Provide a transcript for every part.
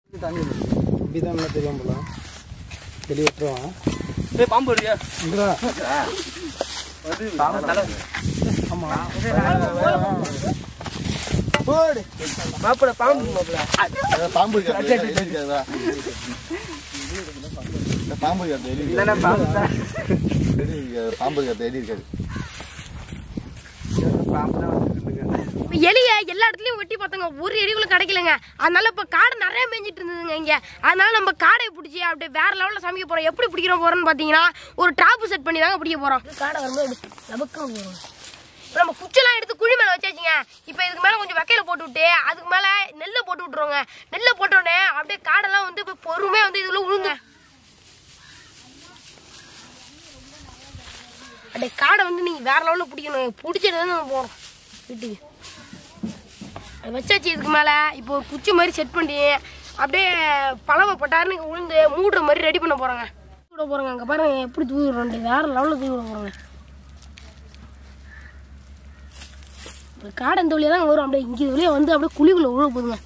தண்ணி இப்படி தான் நல்லா தெரியும் போல வெளியே விட்டுருவான் ஏய் பாம்பு இருக்கியா இங்கடா போடு மாப்பிள பாம்பு மாப்பிள பாம்பு இருக்காது இருக்காதா பாம்பு இருக்காது எலி இல்லைன்னா பாம்பு தான் எலி இருக்காது பாம்பு இருக்காது எலி இருக்காது பாம்பு தான் வந்துட்டு இப்ப எலிய எல்லா இடத்துலயும் வெட்டி பார்த்தோங்க ஒரு எலிகளும் கிடைக்கலங்க அதனால இப்ப காடு நிறைய மேய்ஞ்சிட்டு இருந்ததுங்க இங்க அதனால நம்ம காடை பிடிச்சி அப்படியே வேற லெவல்ல சமைக்க போறோம் எப்படி பிடிக்கிறோம் போறோம்னு பாத்தீங்கன்னா ஒரு டிராப் செட் பண்ணி தாங்க பிடிக்க போறோம் காடை வரும்போது நமக்கு போறோம் இப்ப நம்ம குச்செல்லாம் எடுத்து குழி மேல வச்சாச்சுங்க இப்ப இதுக்கு மேல கொஞ்சம் வக்கையில போட்டு விட்டு அதுக்கு மேல நெல்லை போட்டு விட்டுருவோங்க நெல்லை போட்ட உடனே அப்படியே காடெல்லாம் வந்து இப்ப பொறுமையா வந்து இதுல உளுந்து அப்படியே காடை வந்து நீங்க வேற லெவல்ல பிடிக்கணும் பிடிச்சிட்டு தான் நம்ம போறோம் வீட்டுக்கு அது வச்சாச்சு இதுக்கு மேலே இப்போ ஒரு குச்சி மாதிரி செட் பண்ணி அப்படியே பழவை பட்டாருன்னு இங்க உளுந்து மூடுற மாதிரி ரெடி பண்ண போகிறாங்க தூவிட போகிறாங்க அங்கே பாருங்க எப்படி தூவிடுறோம் வேற லெவலில் தூவிட போகிறாங்க இப்போ காடை இந்த வழியாக தான் வரும் அப்படியே இங்கே வழியாக வந்து அப்படியே குழிக்குள்ளே உழுவ போதுங்க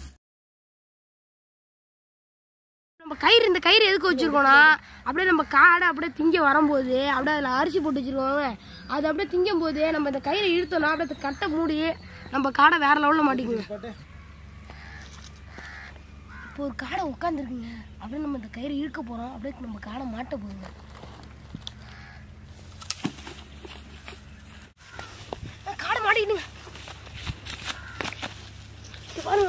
நம்ம கயிறு இந்த கயிறு எதுக்கு வச்சிருக்கோம்னா அப்படியே நம்ம காடை அப்படியே திங்க வரும்போது அப்படியே அதில் அரிசி போட்டு வச்சிருக்கோங்க அது அப்படியே திங்கும் போது நம்ம இந்த கயிறை இழுத்தோம்னா அப்படியே இந்த கட்டை மூடி நம்ம காடை வேற லெவலில் மாட்டிக்குங்க இப்போ ஒரு காடை உட்காந்துருக்குங்க அப்படியே நம்ம இந்த கயிறு இழுக்க போகிறோம் அப்படியே நம்ம காடை மாட்ட போகுங்க அஹ் காடை மாட்டிக்கிட்டுங்க இங்க பாருங்க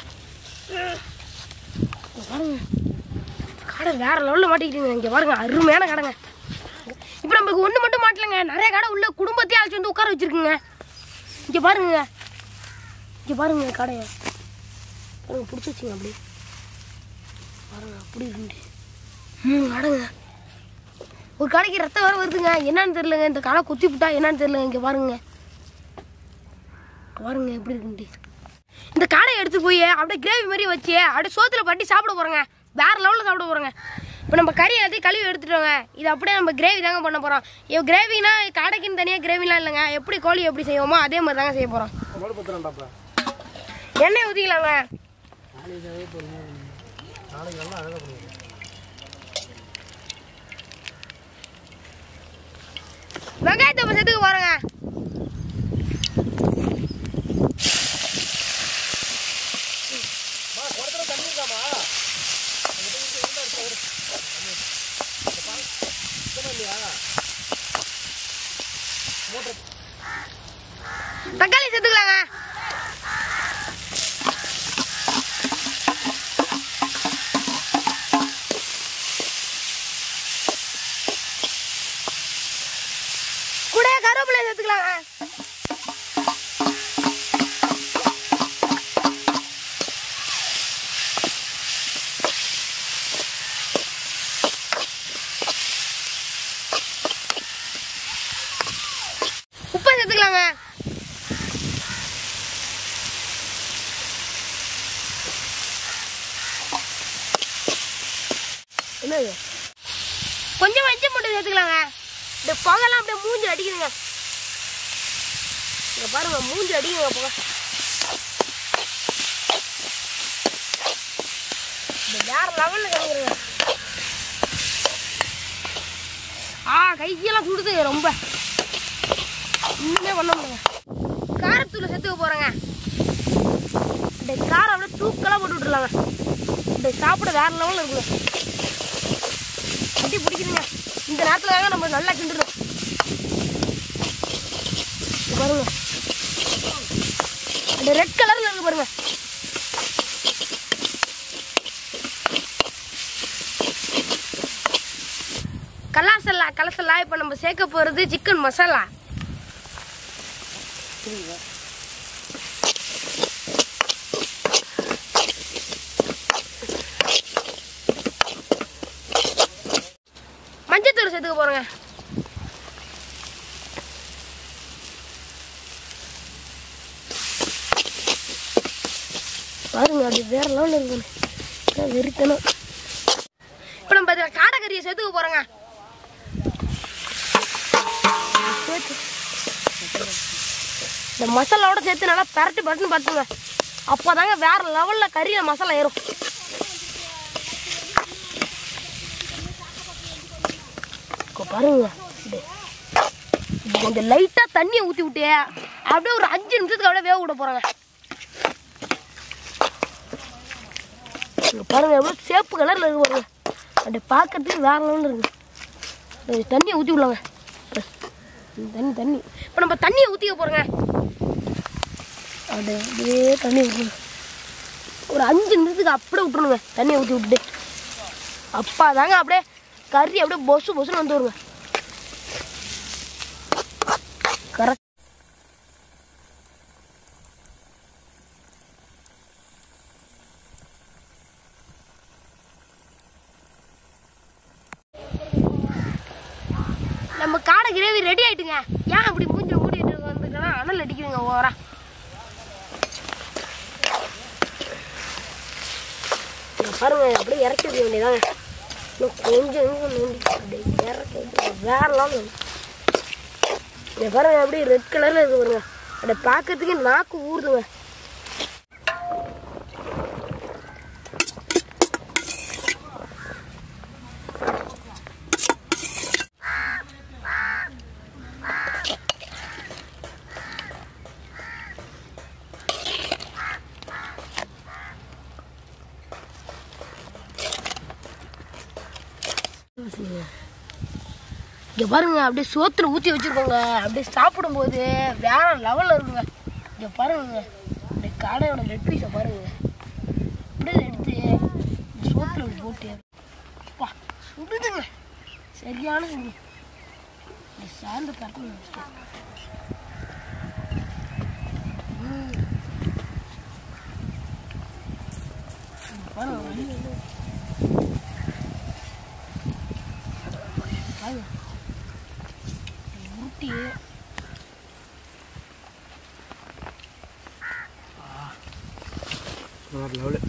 இங்க பாருங்க கடை வேற லெவலில் மாட்டிக்கிட்டுங்க இங்கே பாருங்க அருமையான கடைங்க இப்போ நமக்கு ஒன்று மட்டும் மாட்டலங்க நிறைய கடை உள்ள குடும்பத்தையே அழைச்சி வந்து உட்கார வச்சிருக்குங்க இங்கே பாருங்க இங்கே பாருங்க கடையை பாருங்க பிடிச்சி வச்சுங்க அப்படி பாருங்க அப்படி இருக்கு மூணு கடைங்க ஒரு கடைக்கு ரத்தம் வேற வருதுங்க என்னன்னு தெரியலங்க இந்த கடை குத்தி விட்டா என்னன்னு தெரியலங்க இங்கே பாருங்க பாருங்க எப்படி இருக்குன்ட்டு இந்த காடையை எடுத்து போய் அப்படியே கிரேவி மாதிரி வச்சு அப்படியே சோத்துல பட்டி சாப்பிட போறோங்க வேற லெவலில் சாப்பிட போறோங்க இப்போ நம்ம கறி எல்லாத்தையும் கழுவி எடுத்துட்டோங்க இது அப்படியே நம்ம கிரேவி தாங்க பண்ண போறோம் இப்போ கிரேவினா காடைக்குன்னு தனியாக கிரேவிலாம் இல்லைங்க எப்படி கோழி எப்படி செய்வோமோ அதே மாதிரி தாங்க செய்ய போறோம் நம்மளோட பத்திரம்டாப்பா எண்ணெய் ஊற்றிக்கலாங்க நாளைக்கு நல்லா அழகாக பண்ணுவோம் வெங்காயத்தை இப்போ செத்துக்க போறோங்க தக்காளி செத்துக்கலாங்க கூட கருவேப்பிலை சேர்த்துக்கலாங்க உப்பை சேர்த்துக்கலாங்க என்னது கொஞ்சம் மஞ்சள் மட்டும் சேர்த்துக்கலாங்க இந்த புகைலாம் அப்படியே மூஞ்சி அடிக்குதுங்க இங்க பாருங்க மூஞ்சி அடிக்குங்க புகை இந்த வேற லெவல்ல கிடைக்கிறங்க ஆ கையெல்லாம் சுடுது ரொம்ப இன்னுமே பண்ண முடியல காரத்தூள் சேர்த்துக்க போறேங்க இந்த காரம் அப்படியே தூக்கெல்லாம் போட்டு விட்டுலாங்க இந்த சாப்பிட வேற லெவலில் இருக்குங்க கட்டி பிடிக்குதுங்க இந்த நேரத்துல தாங்க நம்ம நல்லா கிண்டுறோம் இங்க பாருங்க அந்த ரெட் கலர்ல இருக்கு பாருங்க கலாசல்லா கலசல்லா இப்போ நம்ம சேர்க்க போறது சிக்கன் மசாலா மஞ்சத்தூள் சேர்த்துக்க போறேங்க பாருங்க அது வேற லெவலில் இருக்குங்க வெறித்தனம் இப்போ நம்ம இதில் காடைக்கறியை சேர்த்துக்க போறோங்க சேர்த்து இந்த மசாலாவோட சேர்த்து நல்லா பரட்டி பரட்டுன்னு பார்த்துங்க அப்போ தாங்க வேற லெவலில் கறியில் மசாலா ஏறும் பாருங்க இது. இது கொஞ்சம் லைட்டா தண்ணியை ஊத்தி விட்டு அப்படியே ஒரு அஞ்சு நிமிஷத்துக்கு அப்படியே வேக விட போறாங்க இங்க பாருங்க எவ்வளவு சேப்பு கலர்ல இருக்கு பாருங்க அப்படியே பார்க்கறதுக்கு வேற லெவலில் இருக்கு இது தண்ணியை ஊற்றி விடலாங்க இந்த தண்ணி தண்ணி இப்போ நம்ம தண்ணியை ஊற்றிக்க போகிறோங்க அப்படியே அப்படியே தண்ணி ஊற்றணும் ஒரு அஞ்சு நிமிஷத்துக்கு அப்படியே விட்டுருணுங்க தண்ணியை ஊற்றி விட்டுட்டு அப்பா தாங்க அப்படியே கறி அப்படியே பொசு பொசுன்னு வந்து வருங்க கரெக்ட் நம்ம காடை கிரேவி ரெடி ஆயிட்டுங்க ஏன் அப்படி மூஞ்சி மூடிட்டு வந்துருக்கா அனல் அடிக்குதுங்க ஓவரா இங்க பாருங்க அப்படியே இறக்கி வைக்க வேண்டியதாங்க இன்னும் கொஞ்சம் நிமிஷம் நோண்டி அப்படியே இறக்கி வைக்க வேற level. இங்க பாருங்க அப்படியே ரெட் கலர்ல இருக்கு பாருங்க அப்படியே பார்க்கறதுக்கு நாக்கு ஊறுதுங்க இங்க பாருங்க அப்படியே சோத்துல ஊத்தி வச்சிருக்கோங்க அப்படியே சாப்பிடும்போது வேற லெவல்ல இருக்குங்க இங்க பாருங்க இந்த காடையோட லெட் பீஸை பாருங்க அப்படியே எடுத்து இந்த சோத்துல இப்படி போட்டு அப்பா, சுடுதுங்க சரியான சுடு இந்த சார்ந்து பார்க்கணும் பாருங்க வலி வந்து பாருங்க ஊட்டி வேறு லெவலு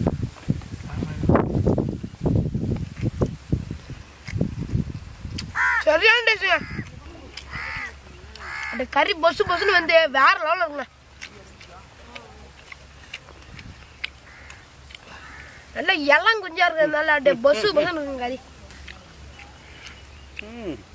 சரியான டேஸ்ட்டுங்க அந்த கறி பொசு பொசுன்னு வந்து வேற லெவலில் இருக்குங்க நல்லா இளம் குஞ்சா இருக்கிறதுனால அப்படியே பொசு பொசுன்னு இருக்குங்க கறி ம்